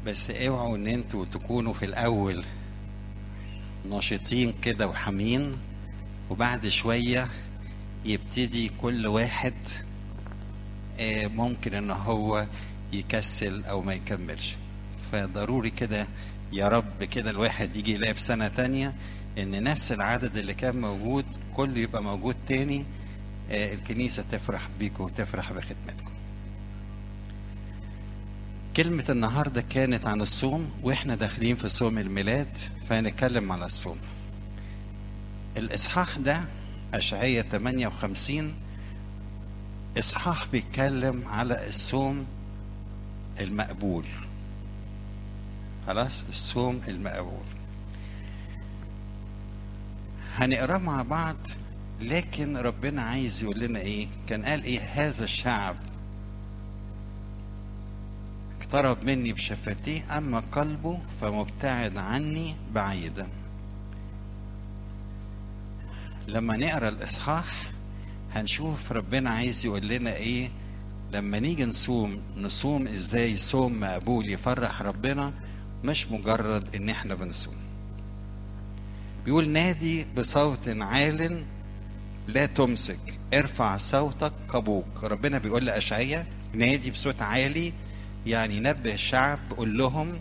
بس اوعوا ان انتوا تكونوا في الاول نشيطين كده وحامين وبعد شوية يبتدي كل واحد آه، ممكن ان هو يكسل او ما يكملش فضروري كده يا رب كده الواحد يجي يلاقي في سنة تانية ان نفس العدد اللي كان موجود كله يبقى موجود تاني آه، الكنيسة تفرح بيكم وتفرح بخدمتكم كلمة النهاردة كانت عن الصوم واحنا داخلين في صوم الميلاد فهنتكلم على الصوم الإصحاح ده أشعية 58 إصحاح بيتكلم على الصوم المقبول خلاص الصوم المقبول هنقراه مع بعض لكن ربنا عايز يقول لنا ايه كان قال ايه هذا الشعب اقترب مني بشفتيه اما قلبه فمبتعد عني بعيدا لما نقرا الاصحاح هنشوف ربنا عايز يقول لنا ايه لما نيجي نصوم نصوم ازاي صوم مقبول يفرح ربنا مش مجرد ان احنا بنصوم بيقول نادي بصوت عال لا تمسك ارفع صوتك كبوك ربنا بيقول لأشعية نادي بصوت عالي يعني نبه الشعب قول لهم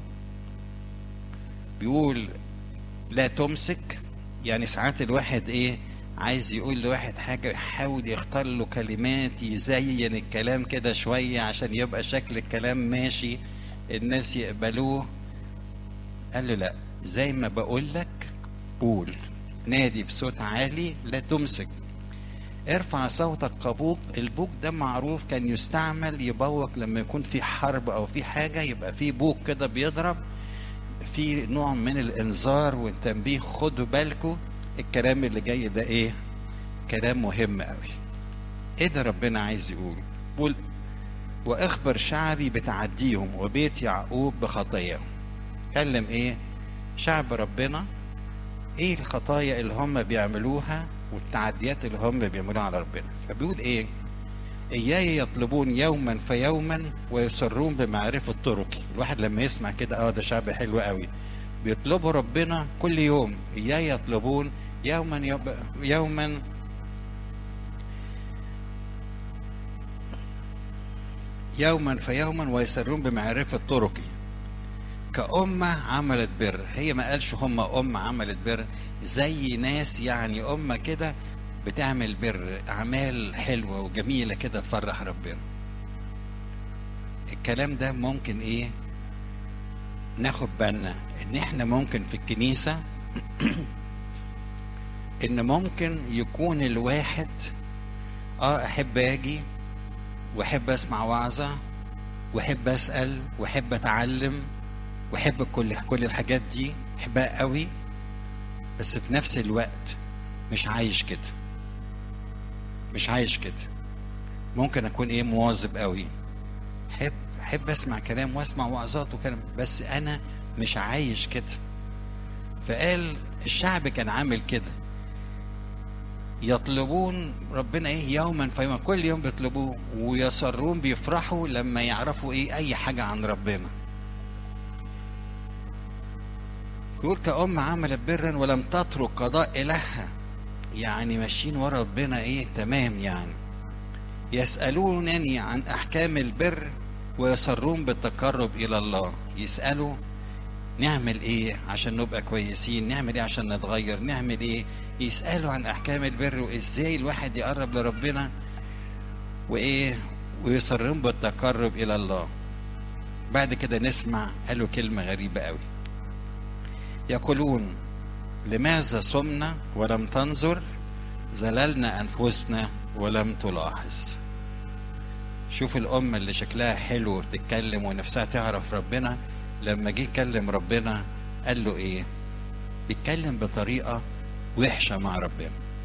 بيقول لا تمسك يعني ساعات الواحد ايه عايز يقول لواحد حاجة يحاول يختار له كلمات يزين الكلام كده شوية عشان يبقى شكل الكلام ماشي الناس يقبلوه قال له لا زي ما بقول لك قول نادي بصوت عالي لا تمسك ارفع صوتك كبوق البوق ده معروف كان يستعمل يبوق لما يكون في حرب او في حاجة يبقى في بوق كده بيضرب في نوع من الانذار والتنبيه خدوا بالكم الكلام اللي جاي ده ايه كلام مهم قوي ايه ده ربنا عايز يقول بقول واخبر شعبي بتعديهم وبيت يعقوب بخطاياهم كلم ايه شعب ربنا ايه الخطايا اللي هم بيعملوها والتعديات اللي هم بيعملوها على ربنا فبيقول ايه اياي يطلبون يوما فيوما ويسرون بمعرفة طرقي الواحد لما يسمع كده اه ده شعب حلو قوي بيطلبوا ربنا كل يوم اياي يطلبون يوما يب... يوما يوما فيوما ويسرون بمعرفة طرقي كأمة عملت بر هي ما قالش هم أمة عملت بر زي ناس يعني أمة كده بتعمل بر أعمال حلوة وجميلة كده تفرح ربنا الكلام ده ممكن إيه ناخد بالنا إن إحنا ممكن في الكنيسة إن ممكن يكون الواحد آه أحب أجي وأحب أسمع وعظة وأحب أسأل وأحب أتعلم واحب كل كل الحاجات دي احبها قوي بس في نفس الوقت مش عايش كده مش عايش كده ممكن اكون ايه مواظب قوي احب احب اسمع كلام واسمع وعظات وكلام بس انا مش عايش كده فقال الشعب كان عامل كده يطلبون ربنا ايه يوما فيوما كل يوم بيطلبوه ويسرون بيفرحوا لما يعرفوا ايه اي حاجه عن ربنا يقول كأم عملت برا ولم تترك قضاء إلهها يعني ماشيين ورا ربنا ايه تمام يعني يسألونني عن أحكام البر ويصرون بالتقرب إلى الله يسألوا نعمل ايه عشان نبقى كويسين نعمل ايه عشان نتغير نعمل ايه يسألوا عن أحكام البر وإزاي الواحد يقرب لربنا وإيه ويصرون بالتقرب إلى الله بعد كده نسمع قالوا كلمة غريبة قوي يقولون لماذا صمنا ولم تنظر زللنا أنفسنا ولم تلاحظ شوف الأم اللي شكلها حلو وتتكلم ونفسها تعرف ربنا لما جه يكلم ربنا قال له إيه بيتكلم بطريقة وحشة مع ربنا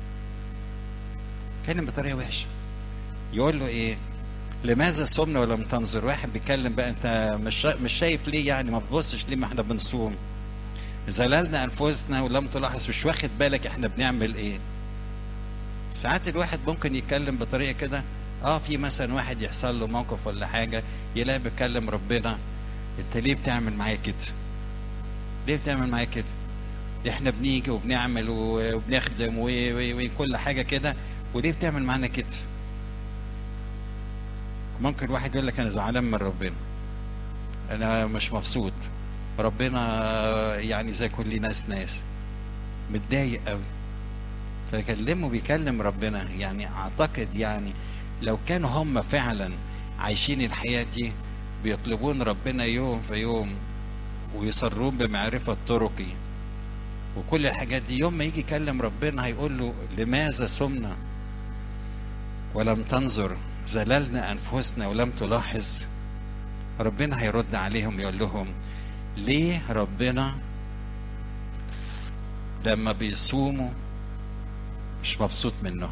بيتكلم بطريقة وحشة يقول له إيه لماذا صمنا ولم تنظر واحد بيتكلم بقى انت مش مش شايف ليه يعني ما بتبصش ليه ما احنا بنصوم زللنا انفسنا ولم تلاحظ مش واخد بالك احنا بنعمل ايه ساعات الواحد ممكن يتكلم بطريقه كده اه في مثلا واحد يحصل له موقف ولا حاجه يلاقي بيكلم ربنا انت ليه بتعمل معايا كده ليه بتعمل معايا كده دي احنا بنيجي وبنعمل و- وبنخدم و- و- وكل حاجه كده وليه بتعمل معانا كده ممكن واحد يقول لك انا زعلان من ربنا انا مش مبسوط ربنا يعني زي كل ناس ناس متضايق قوي فكلمه بيكلم ربنا يعني اعتقد يعني لو كانوا هم فعلا عايشين الحياة دي بيطلبون ربنا يوم في يوم ويصرون بمعرفة طرقي وكل الحاجات دي يوم ما يجي يكلم ربنا هيقول له لماذا سمنا ولم تنظر زللنا أنفسنا ولم تلاحظ ربنا هيرد عليهم يقول لهم ليه ربنا لما بيصوموا مش مبسوط منهم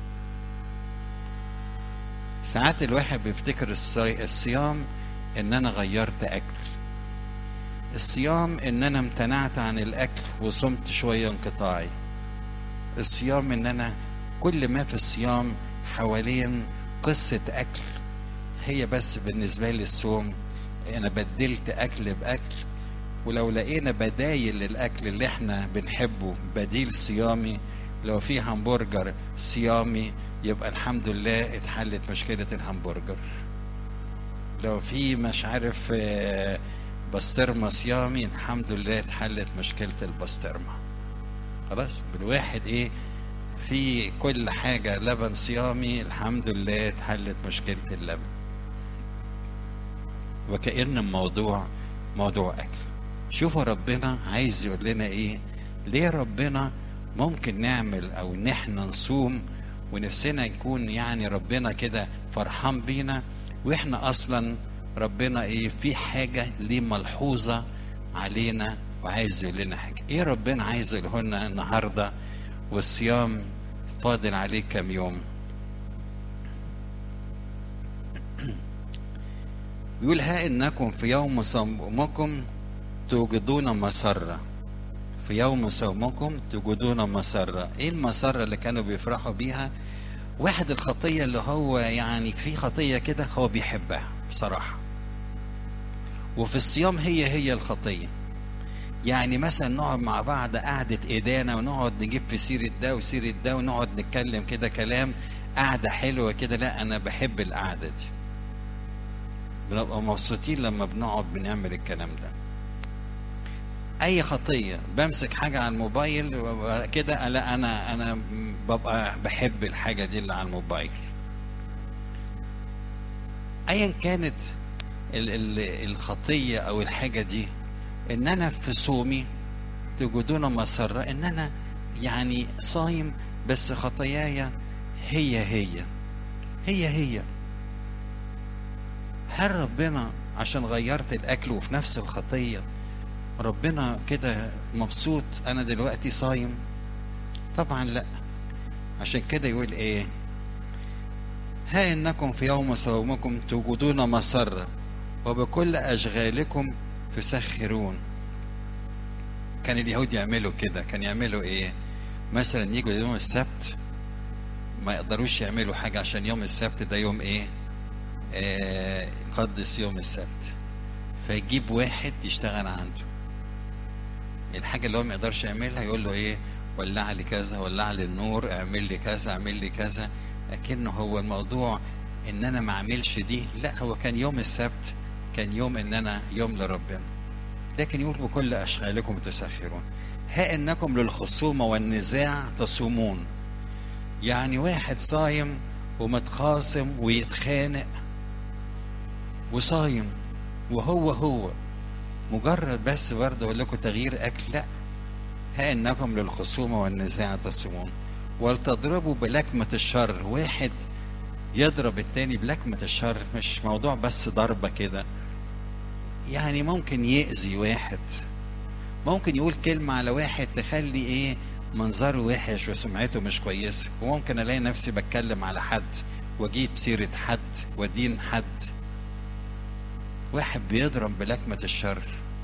ساعات الواحد بيفتكر الصي- الصيام ان انا غيرت اكل الصيام ان انا امتنعت عن الاكل وصمت شويه انقطاعي الصيام ان انا كل ما في الصيام حوالين قصه اكل هي بس بالنسبه لي الصوم انا بدلت اكل باكل ولو لقينا بدايل للاكل اللي احنا بنحبه بديل صيامي لو في همبرجر صيامي يبقى الحمد لله اتحلت مشكله الهمبرجر لو في مش عارف آه، بسطرمه صيامي الحمد لله اتحلت مشكله البسطرمه خلاص بالواحد ايه في كل حاجه لبن صيامي الحمد لله اتحلت مشكله اللبن وكأن الموضوع موضوع أكل شوفوا ربنا عايز يقول لنا إيه ليه ربنا ممكن نعمل أو إن إحنا نصوم ونفسنا يكون يعني ربنا كده فرحان بينا وإحنا أصلا ربنا إيه في حاجة ليه ملحوظة علينا وعايز يقول لنا حاجة إيه ربنا عايز يقوله لنا النهاردة والصيام فاضل عليه كام يوم بيقول ها انكم في يوم صومكم توجدون مسرة في يوم صومكم توجدون مسرة ايه المسرة اللي كانوا بيفرحوا بيها واحد الخطية اللي هو يعني في خطية كده هو بيحبها بصراحة وفي الصيام هي هي الخطية يعني مثلا نقعد مع بعض قعدة إدانة ونقعد نجيب في سيرة ده وسيرة ده ونقعد نتكلم كده كلام قعدة حلوة كده لا أنا بحب القعدة دي بنبقى مبسوطين لما بنقعد بنعمل الكلام ده اي خطيه بمسك حاجه على الموبايل وببقى كده لا انا انا ببقى بحب الحاجه دي اللي على الموبايل ايا كانت ال ال الخطيه او الحاجه دي ان انا في صومي تجدون مسره ان انا يعني صايم بس خطاياي هي هي هي هي هل ربنا عشان غيرت الاكل وفي نفس الخطيه ربنا كده مبسوط انا دلوقتي صايم طبعا لا عشان كده يقول ايه ها انكم في يوم صومكم توجدون مسرة وبكل اشغالكم تسخرون كان اليهود يعملوا كده كان يعملوا ايه مثلا يجوا يوم السبت ما يقدروش يعملوا حاجة عشان يوم السبت ده يوم ايه آه، يقدس يوم السبت فيجيب واحد يشتغل عنده الحاجة اللي هو ما يقدرش يعملها يقول له ايه ولع لي كذا ولع لي النور اعمل لي كذا اعمل لي كذا لكنه هو الموضوع ان انا ما اعملش دي لا هو كان يوم السبت كان يوم ان انا يوم لربنا لكن يقول بكل اشغالكم تسخرون ها انكم للخصومة والنزاع تصومون يعني واحد صايم ومتخاصم ويتخانق وصايم وهو هو مجرد بس برضه اقول لكم تغيير اكل لا ها انكم للخصومه والنزاع تصومون ولتضربوا بلكمه الشر واحد يضرب التاني بلكمه الشر مش موضوع بس ضربه كده يعني ممكن يأذي واحد ممكن يقول كلمة على واحد تخلي ايه منظره وحش وسمعته مش كويسة وممكن الاقي نفسي بتكلم على حد واجيب سيرة حد ودين حد واحد بيضرب بلكمة الشر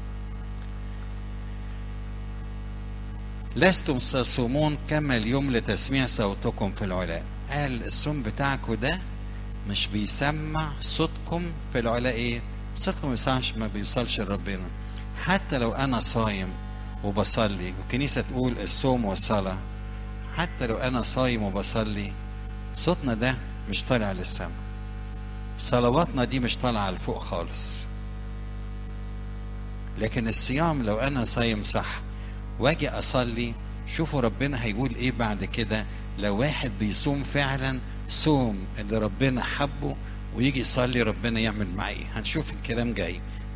لستم تصومون كما اليوم لتسميع صوتكم في العلاء قال الصوم بتاعكم ده مش بيسمع صوتكم في العلاء ايه صدق ما بيسعش ما بيوصلش لربنا حتى لو انا صايم وبصلي والكنيسه تقول الصوم والصلاه حتى لو انا صايم وبصلي صوتنا ده مش طالع للسماء صلواتنا دي مش طالعه لفوق خالص لكن الصيام لو انا صايم صح واجي اصلي شوفوا ربنا هيقول ايه بعد كده لو واحد بيصوم فعلا صوم اللي ربنا حبه ويجي يصلي ربنا يعمل معاه ايه هنشوف الكلام جاي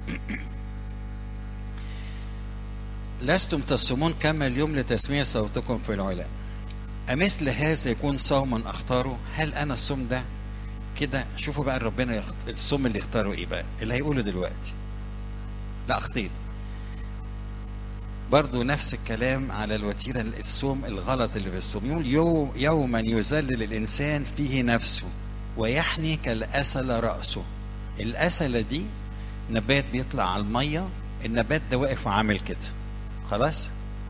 لستم تصومون كما اليوم لتسمية صوتكم في العلا أمثل هذا يكون صوما أختاره هل أنا الصوم ده كده شوفوا بقى ربنا يخت... الصوم اللي اختاره ايه بقى اللي هيقوله دلوقتي لا اخطيت برضو نفس الكلام على الوتيرة الصوم الغلط اللي في الصوم يقول يوم يوما يذلل الإنسان فيه نفسه ويحني كالأسل رأسه الأسلة دي نبات بيطلع على المية النبات ده واقف وعامل كده خلاص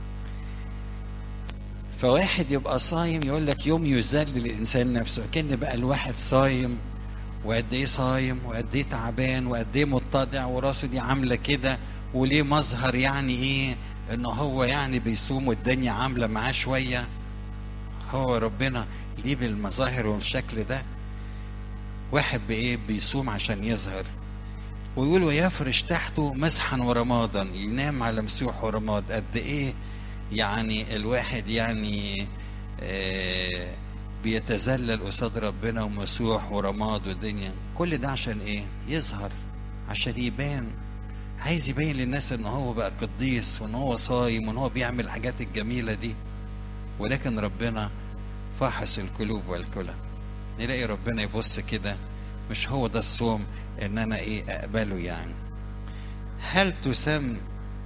فواحد يبقى صايم يقول لك يوم يذلل الإنسان نفسه كأن بقى الواحد صايم وقد ايه صايم وقد ايه تعبان وقد ايه متضع وراسه دي عامله كده وليه مظهر يعني ايه ان هو يعني بيصوم والدنيا عامله معاه شويه هو ربنا ليه بالمظاهر والشكل ده واحد بايه بيصوم عشان يظهر ويقول ويفرش تحته مسحا ورمادا ينام على مسوح ورماد قد ايه يعني الواحد يعني آه بيتذلل قصاد ربنا ومسوح ورماد والدنيا كل ده عشان ايه يظهر عشان يبان عايز يبين للناس ان هو بقى قديس وان هو صايم وان هو بيعمل الحاجات الجميله دي ولكن ربنا فحص القلوب والكلى نلاقي ربنا يبص كده مش هو ده الصوم ان انا ايه اقبله يعني هل تسم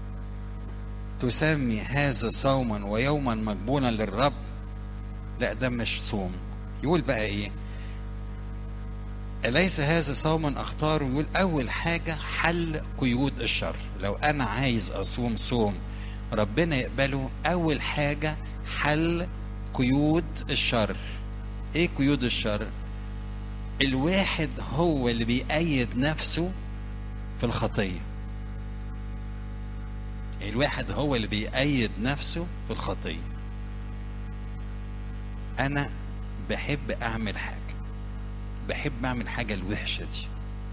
تسمي هذا صوما ويوما مقبولا للرب لا ده مش صوم يقول بقى ايه أليس هذا صوما أختاره يقول أول حاجة حل قيود الشر لو أنا عايز أصوم صوم ربنا يقبله أول حاجة حل قيود الشر إيه قيود الشر الواحد هو اللي بيأيد نفسه في الخطية الواحد هو اللي بيأيد نفسه في الخطية أنا بحب أعمل حاجة بحب أعمل حاجة الوحشة دي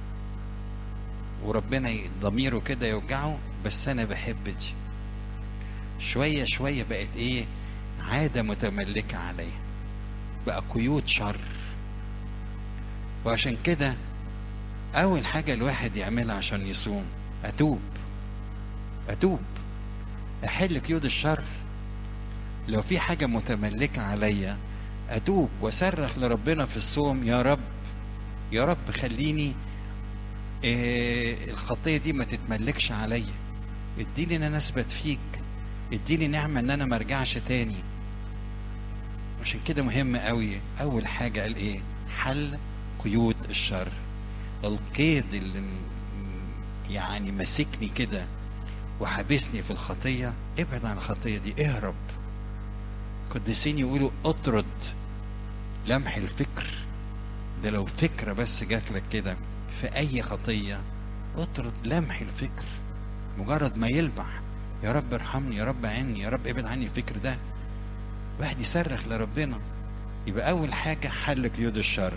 وربنا ضميره كده يوجعه بس أنا بحب دي شوية شوية بقت إيه عادة متملكة عليا بقى قيود شر وعشان كده أول حاجة الواحد يعملها عشان يصوم أتوب أتوب أحل قيود الشر لو في حاجة متملكة عليا أتوب وأصرخ لربنا في الصوم يا رب يا رب خليني إيه الخطية دي ما تتملكش عليا اديني ان انا اثبت فيك اديني نعمة ان انا ما ارجعش تاني عشان كده مهم قوي اول حاجة قال ايه حل قيود الشر القيد اللي يعني ماسكني كده وحابسني في الخطية ابعد عن الخطية دي اهرب قديسين يقولوا اطرد لمح الفكر ده لو فكرة بس جات لك كده في أي خطية اطرد لمح الفكر مجرد ما يلمح يا رب ارحمني يا رب عني يا رب ابعد عني الفكر ده واحد يصرخ لربنا يبقى أول حاجة حل قيود الشر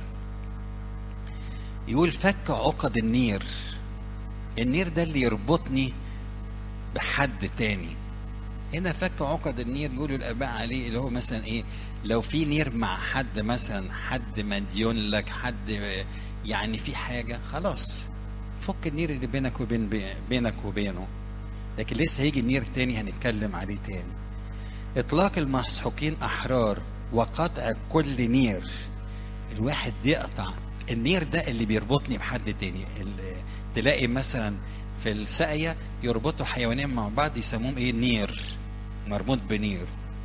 يقول فك عقد النير النير ده اللي يربطني بحد تاني هنا فك عقد النير يقولوا الاباء عليه اللي هو مثلا ايه لو في نير مع حد مثلا حد مديون لك حد يعني في حاجه خلاص فك النير اللي بينك وبين بينك وبينه لكن لسه هيجي نير تاني هنتكلم عليه تاني اطلاق المسحوقين احرار وقطع كل نير الواحد يقطع النير ده اللي بيربطني بحد تاني تلاقي مثلا في الساقية يربطوا حيوانين مع بعض يسموهم ايه نير مربوط بنير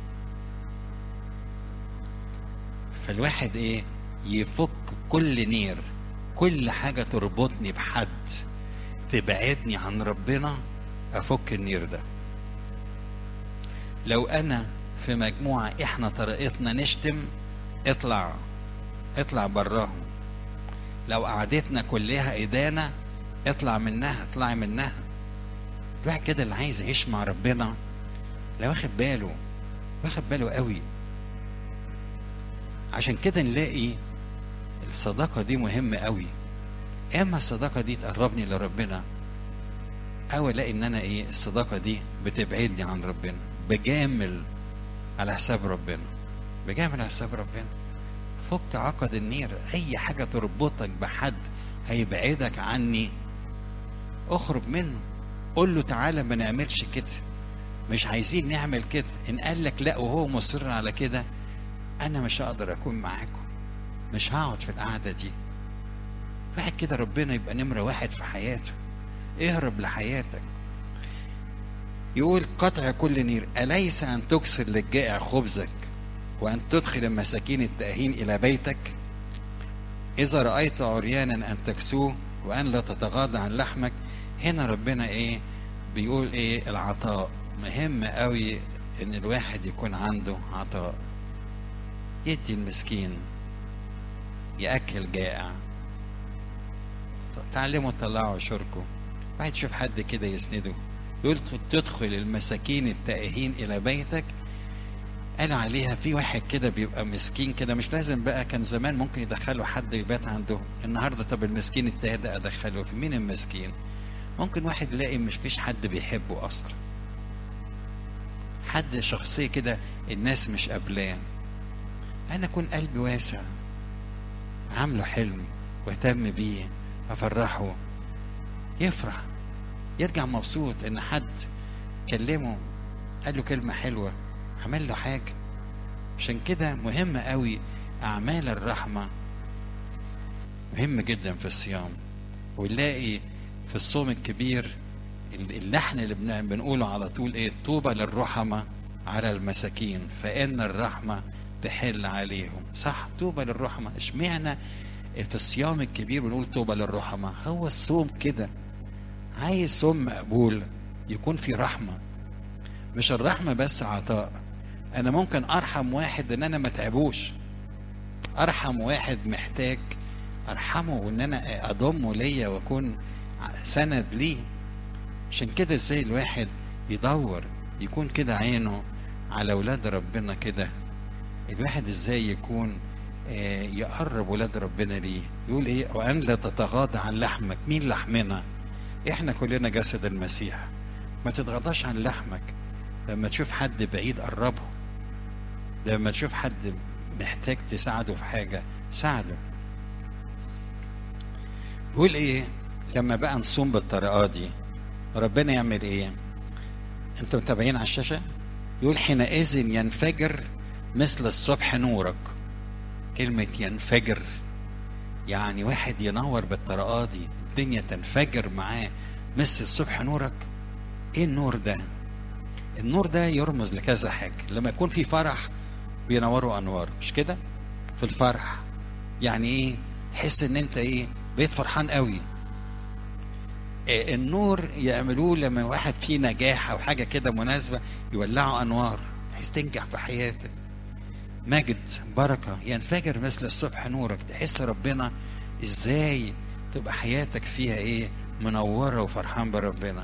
فالواحد ايه يفك كل نير كل حاجة تربطني بحد تبعدني عن ربنا افك النير ده لو انا في مجموعة احنا طريقتنا نشتم اطلع اطلع براهم لو قعدتنا كلها ادانة اطلع منها اطلعي منها الواحد كده اللي عايز يعيش مع ربنا لا واخد باله واخد باله قوي عشان كده نلاقي الصداقة دي مهمة قوي اما الصداقة دي تقربني لربنا او الاقي ان انا ايه الصداقة دي بتبعدني عن ربنا بجامل على حساب ربنا بجامل على حساب ربنا فك عقد النير اي حاجة تربطك بحد هيبعدك عني اخرج منه قول له تعالى ما نعملش كده مش عايزين نعمل كده ان قال لك لا وهو مصر على كده انا مش هقدر اكون معاكم مش هقعد في القعده دي واحد كده ربنا يبقى نمره واحد في حياته اهرب لحياتك يقول قطع كل نير أليس أن تكسر للجائع خبزك وأن تدخل المساكين التأهين إلى بيتك إذا رأيت عريانا أن تكسوه وأن لا تتغاضى عن لحمك هنا ربنا إيه بيقول إيه العطاء مهم قوي إن الواحد يكون عنده عطاء يدي المسكين يأكل جائع تعلموا طلعوا شركوا واحد يشوف حد كده يسنده يقول تدخل المساكين التائهين إلى بيتك قال عليها في واحد كده بيبقى مسكين كده مش لازم بقى كان زمان ممكن يدخلوا حد يبات عندهم النهارده طب المسكين التاني ده ادخله في مين المسكين ممكن واحد يلاقي مش فيش حد بيحبه اصلا حد شخصيه كده الناس مش قابلاه انا اكون قلبي واسع عامله حلم واهتم بيه افرحه يفرح يرجع مبسوط ان حد كلمه قال له كلمه حلوه عمل له حاجه عشان كده مهم قوي اعمال الرحمه مهم جدا في الصيام ونلاقي في الصوم الكبير اللحن اللي بنقوله على طول ايه طوبى للرحمة على المساكين فإن الرحمة تحل عليهم صح طوبى للرحمة اشمعنى في الصيام الكبير بنقول طوبى للرحمة هو الصوم كده عايز صوم مقبول يكون في رحمة مش الرحمة بس عطاء أنا ممكن أرحم واحد إن أنا ما تعبوش أرحم واحد محتاج أرحمه وإن أنا أضمه ليا وأكون سند ليه عشان كده ازاي الواحد يدور يكون كده عينه على اولاد ربنا كده الواحد ازاي يكون آه يقرب ولاد ربنا ليه يقول ايه وان لا تتغاضى عن لحمك مين لحمنا احنا كلنا جسد المسيح ما تتغاضاش عن لحمك لما تشوف حد بعيد قربه لما تشوف حد محتاج تساعده في حاجة ساعده يقول ايه لما بقى نصوم بالطريقة دي ربنا يعمل ايه انتوا متابعين على الشاشة يقول حينئذ ينفجر مثل الصبح نورك كلمة ينفجر يعني واحد ينور بالطريقة دي الدنيا تنفجر معاه مثل الصبح نورك ايه النور ده النور ده يرمز لكذا حاجة لما يكون في فرح بينوروا انوار مش كده في الفرح يعني ايه تحس ان انت ايه بقيت فرحان قوي إيه النور يعملوه لما واحد فيه نجاح او حاجه كده مناسبه يولعوا انوار بحيث تنجح في حياتك مجد بركه ينفجر مثل الصبح نورك تحس ربنا ازاي تبقى حياتك فيها ايه منوره وفرحان بربنا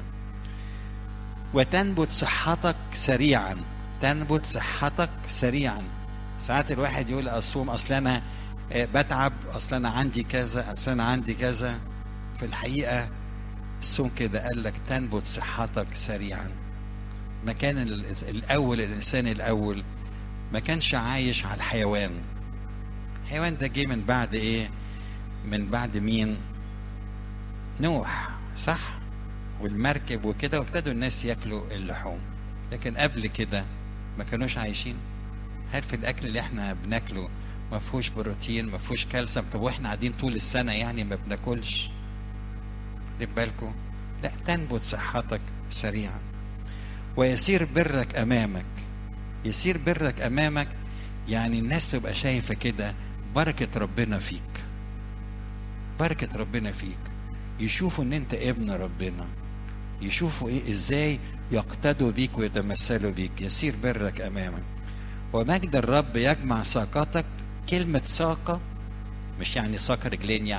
وتنبت صحتك سريعا تنبت صحتك سريعا ساعات الواحد يقول اصوم اصل انا بتعب اصل انا عندي كذا اصل انا عندي كذا في الحقيقه الصوم كده قال لك تنبت صحتك سريعا ما كان الاول الانسان الاول ما كانش عايش على الحيوان الحيوان ده جه من بعد ايه من بعد مين نوح صح والمركب وكده وابتدوا الناس ياكلوا اللحوم لكن قبل كده ما كانوش عايشين هل في الاكل اللي احنا بناكله ما فيهوش بروتين ما فيهوش كالسيوم طب واحنا قاعدين طول السنه يعني ما بناكلش خد بالكم لا تنبت صحتك سريعا ويسير برك امامك يسير برك امامك يعني الناس تبقى شايفه كده بركه ربنا فيك بركه ربنا فيك يشوفوا ان انت ابن ربنا يشوفوا ايه ازاي يقتدوا بيك ويتمثلوا بيك يسير برك امامك ومجد الرب يجمع ساقتك كلمة ساقة مش يعني ساق رجلين يعني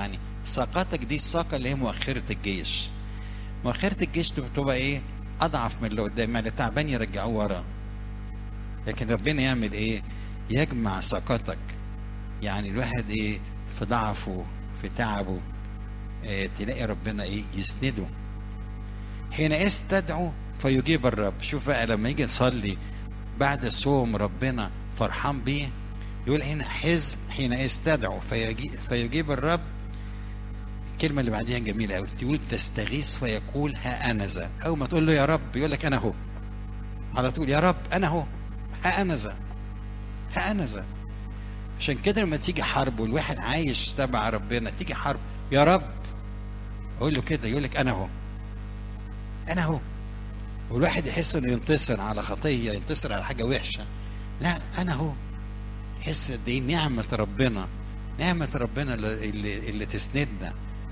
ساقتك دي الساقة اللي هي مؤخرة الجيش مؤخرة الجيش بتبقى ايه اضعف من اللي قدام يعني تعبان يرجعوه ورا لكن ربنا يعمل ايه يجمع ساقتك يعني الواحد ايه في ضعفه في تعبه إيه تلاقي ربنا ايه يسنده حينئذ تدعو فيجيب الرب شوف بقى لما يجي نصلي بعد الصوم ربنا فرحان بيه يقول هنا حز حينئذ تدعو فيجي فيجيب الرب الكلمة اللي بعديها جميلة قوي تقول تستغيث فيقول ها أنا ذا أول ما تقول له يا رب يقول لك أنا هو على طول يا رب أنا هو ها أنا ذا ها أنا ذا عشان كده لما تيجي حرب والواحد عايش تبع ربنا تيجي حرب يا رب اقول له كده يقول لك انا هو انا هو والواحد يحس انه ينتصر على خطيه ينتصر على حاجه وحشه لا انا هو يحس قد ايه نعمه ربنا نعمه ربنا اللي, اللي, اللي تسندنا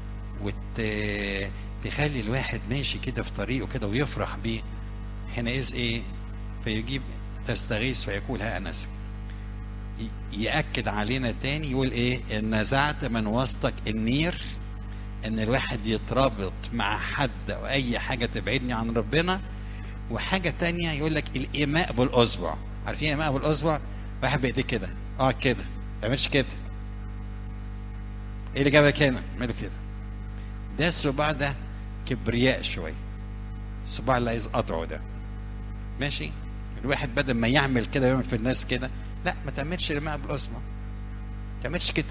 وتخلي الواحد ماشي كده في طريقه كده ويفرح بيه حينئذ ايه فيجيب تستغيث فيقول ها انا يأكد علينا تاني يقول ايه ان نزعت من وسطك النير ان الواحد يترابط مع حد او اي حاجة تبعدني عن ربنا وحاجة تانية يقول لك الايماء بالاصبع عارفين الايماء بالاصبع واحد بايديه كده اه كده ما تعملش كده ايه اللي جابك هنا اعمله كده ده الصباع ده كبرياء شوية الصباع اللي عايز قطعه ده ماشي الواحد بدل ما يعمل كده يعمل في الناس كده لا ما تعملش الماء بالاصبع ما تعملش كده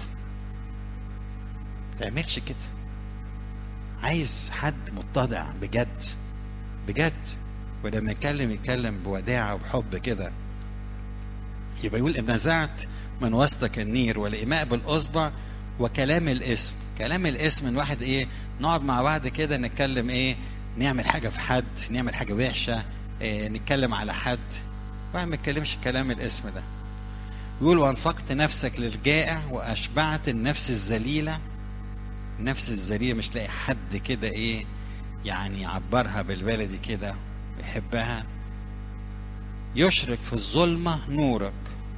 ما تعملش كده عايز حد متضع بجد بجد ولما يتكلم يتكلم بوداعة وبحب كده يبقى يقول ان نزعت من وسطك النير والإيماء بالأصبع وكلام الاسم كلام الاسم من واحد ايه نقعد مع بعض كده نتكلم ايه نعمل حاجة في حد نعمل حاجة وحشة إيه نتكلم على حد واحد ما يتكلمش كلام الاسم ده يقول وانفقت نفسك للجائع واشبعت النفس الذليله النفس الذليله مش لاقي حد كده ايه يعني يعبرها بالبلدي كده يحبها يشرك في الظلمه نورك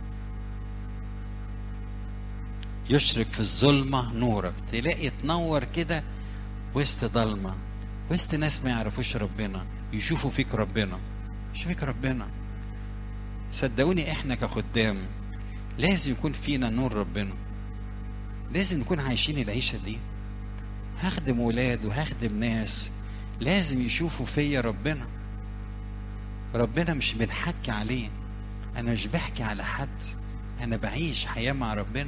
يشرك في الظلمه نورك تلاقي تنور كده وسط ضلمه وسط ناس ما يعرفوش ربنا يشوفوا فيك ربنا يشوفوا فيك ربنا صدقوني احنا كخدام لازم يكون فينا نور ربنا لازم نكون عايشين العيشة دي هخدم ولاد وهخدم ناس لازم يشوفوا فيا ربنا ربنا مش بنحكي عليه انا مش بحكي على حد انا بعيش حياة مع ربنا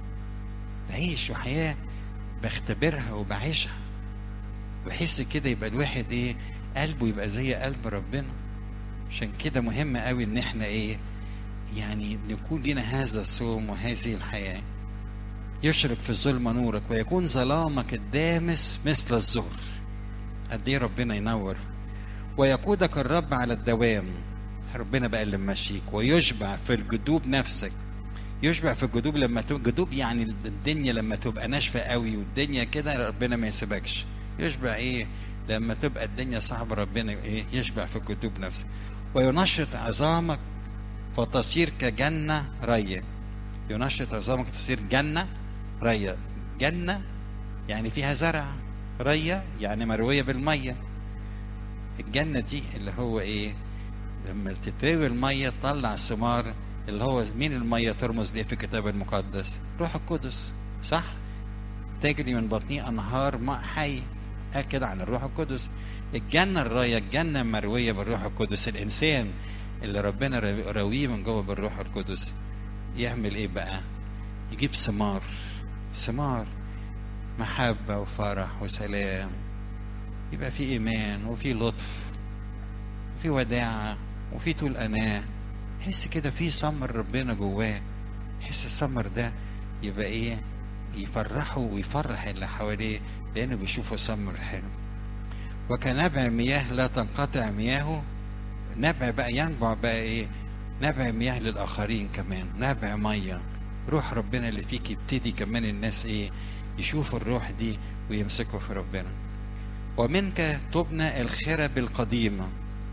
بعيش وحياة بختبرها وبعيشها بحس كده يبقى الواحد ايه قلبه يبقى زي قلب ربنا عشان كده مهم قوي ان احنا ايه يعني نكون لنا هذا الصوم وهذه الحياة يشرق في الظلمة نورك ويكون ظلامك الدامس مثل الزهر قد ايه ربنا ينور ويقودك الرب على الدوام ربنا بقى اللي ماشيك ويشبع في الجدوب نفسك يشبع في الجدوب لما تبقى جدوب يعني الدنيا لما تبقى ناشفه قوي والدنيا كده ربنا ما يسيبكش يشبع ايه لما تبقى الدنيا صعبه ربنا ايه يشبع في الجدوب نفسك وينشط عظامك فتصير كجنة رية ينشط عظامك تصير جنة رية جنة يعني فيها زرع رية يعني مروية بالمية الجنة دي اللي هو ايه لما تتروي المية تطلع ثمار اللي هو مين المية ترمز ليه في الكتاب المقدس روح القدس صح تجري من بطني انهار ماء حي قال كده عن الروح القدس الجنة الراية الجنة المروية بالروح القدس الإنسان اللي ربنا راويه من جوه بالروح القدس يعمل إيه بقى؟ يجيب ثمار ثمار محبة وفرح وسلام يبقى في إيمان وفي لطف وفي وداعة وفي طول أناة يحس كده في ثمر ربنا جواه يحس الثمر ده يبقى إيه؟ يفرحه ويفرح اللي حواليه لأنه بيشوفوا ثمر حلو وكنبع مياه لا تنقطع مياهه نبع بقى ينبع بقى ايه نبع مياه للاخرين كمان نبع ميه روح ربنا اللي فيك يبتدي كمان الناس ايه يشوفوا الروح دي ويمسكوا في ربنا ومنك تبنى الخرب القديمة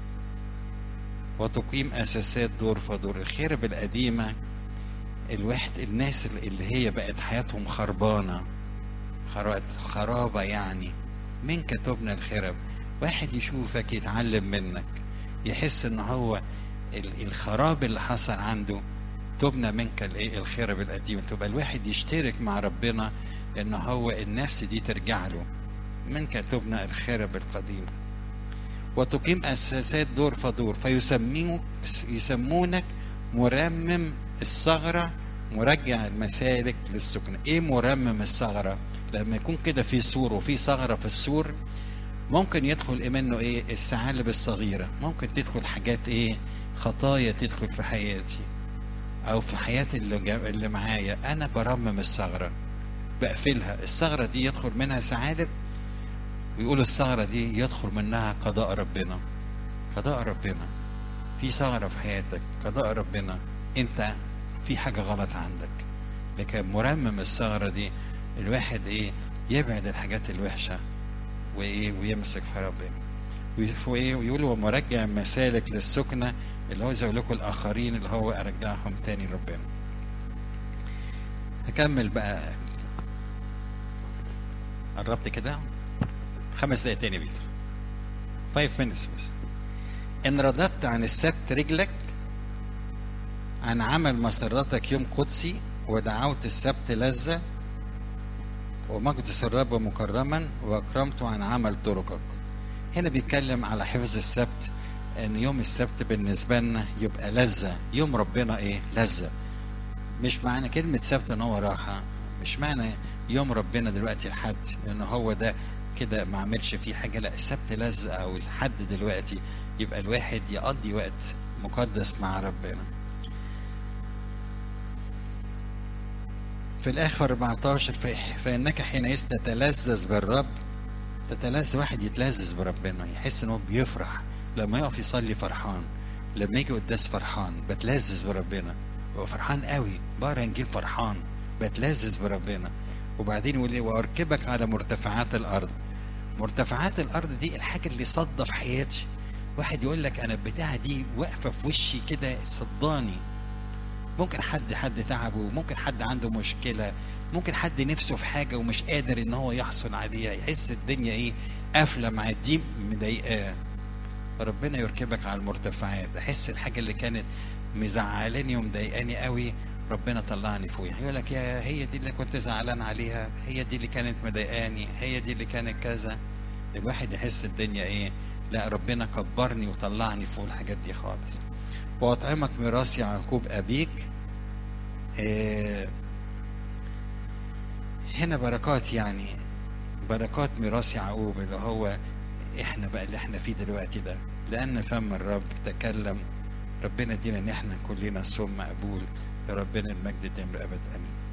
وتقيم أساسات دور فدور الخرب القديمة الواحد الناس اللي هي بقت حياتهم خربانة خرات- خرابة يعني منك تبنى الخرب واحد يشوفك يتعلم منك يحس ان هو ال- الخراب اللي حصل عنده تبنى منك الايه الخرب القديمه تبقى الواحد يشترك مع ربنا ان هو النفس دي ترجع له منك تبنى الخرب القديمه وتقيم اساسات دور فدور فيسموك يسمونك مرمم الثغره مرجع المسالك للسكن ايه مرمم الثغره لما يكون كده في سور وفي ثغره في السور ممكن يدخل إيه منه ايه الثعالب الصغيره ممكن تدخل حاجات ايه خطايا تدخل في حياتي او في حياه اللي, جا- اللي معايا انا برمم الثغره بقفلها الثغره دي يدخل منها ثعالب ويقولوا الثغره دي يدخل منها قضاء ربنا قضاء ربنا في ثغره في حياتك قضاء ربنا انت في حاجه غلط عندك لكن مرمم الثغره دي الواحد ايه يبعد الحاجات الوحشه وايه ويمسك في ربنا وي- وايه ويقول ومرجع مسالك للسكنه اللي هو زي لكم الاخرين اللي هو ارجعهم تاني لربنا هكمل بقى قربت كده خمس دقايق تاني بيتر 5 minutes بس ان رددت عن السبت رجلك عن عمل مسرتك يوم قدسي ودعوت السبت لذة ومقدس الرب مكرما واكرمت عن عمل طرقك هنا بيتكلم على حفظ السبت ان يوم السبت بالنسبه لنا يبقى لذه يوم ربنا ايه لذه مش معنى كلمه سبت ان هو راحه مش معنى يوم ربنا دلوقتي الحد ان هو ده كده ما عملش فيه حاجه لا السبت لذه او الحد دلوقتي يبقى الواحد يقضي وقت مقدس مع ربنا في الاخر 14 ف- فانك حينئذ تتلذذ بالرب تتلذذ واحد يتلذذ بربنا يحس ان هو بيفرح لما يقف يصلي فرحان لما يجي قداس فرحان بتلذذ بربنا ببقى فرحان قوي بقرا انجيل فرحان بتلذذ بربنا وبعدين يقول ايه واركبك على مرتفعات الارض مرتفعات الارض دي الحاجه اللي صدى في حياتي واحد يقول لك انا البتاعه دي واقفه في وشي كده صداني ممكن حد حد تعبه ممكن حد عنده مشكلة ممكن حد نفسه في حاجة ومش قادر ان هو يحصل عليها يحس الدنيا ايه قافلة مع دي مضايقاه فربنا يركبك على المرتفعات احس الحاجة اللي كانت مزعلاني ومضايقاني قوي ربنا طلعني فوقيها يقول لك يا هي دي اللي كنت زعلان عليها هي دي اللي كانت مضايقاني هي دي اللي كانت كذا الواحد يحس الدنيا ايه لا ربنا كبرني وطلعني فوق الحاجات دي خالص وأطعمك ميراث يعقوب أبيك آه، هنا بركات يعني بركات ميراث يعقوب اللي هو احنا بقى اللي احنا فيه دلوقتي ده لأن فم الرب تكلم ربنا يدينا ان احنا كلنا صوم مقبول لربنا المجد دائم لأبد امين